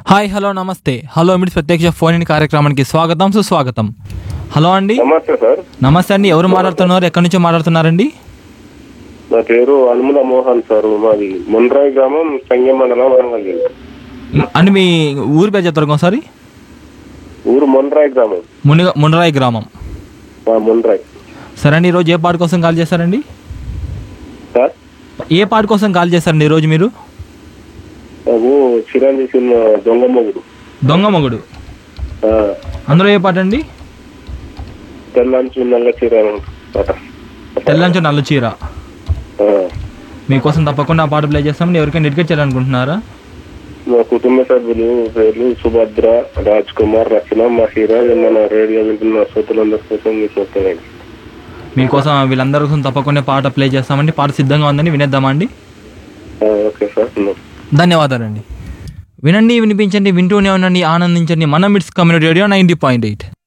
Hi hello నమస్తే hello Mids ప్రత్యక్ష phone in కార్యక్రమానికి స్వాగతం సుస్వాగతం హలో అండి నమస్తే సార్ నమస్తే అండి ఎవరు మాట్లాడుతున్నారు ఎక్కడి నుంచో మాట్లాడుతున్నారండి నా పేరు అనుముల మోహన్ సార్ మాది మున్రాయి గ్రామం సంగం మండలం వరంగల్ జిల్లా అండి మీ ఊరి పేరు చెప్తారు ఒకసారి ఊరు మున్రాయి గ్రామం ముని మునరాయి గ్రామం మా మున్రాయి సరే అండి ఈరోజు ఏ పాట కోసం కాల్ చేశారండి సార్ ఏ పాట కోసం కాల్ చేశారండి ఈరోజు మీరు నాకు చిరంజీవి సినిమా దొంగ మొగుడు దొంగ మొగుడు ఆ, అందులో ఏ పాట అండి తెల్లంచు నల్ల చీర పాట తెల్లంచు నల్ల చీర ఆ, మీకోసం తప్పకుండా ఆ పాట ప్లే చేస్తామండి ఎవరికైనా డెడికేట్ చేయాలనుకుంటున్నారా మా కుటుంబ సభ్యులు పేర్లు సుభద్ర రాజ్ కుమార్ రచన మహీరా మన రేడియో వింటున్న శ్రోతలందరి కోసం మీకు వస్తానండి మీకోసం వీళ్ళందరి కోసం తప్పకుండా పాట ప్లే చేస్తామండి పాట సిద్ధంగా ఉందని వినేద్దామా అండి ఆ, ఓకే సార్ ఉన్నాం. ధన్యవాదాలండి వినండి వినిపించండి వింటూనే ఉండండి ఆనందించండి మన Mids community radio ninety point eight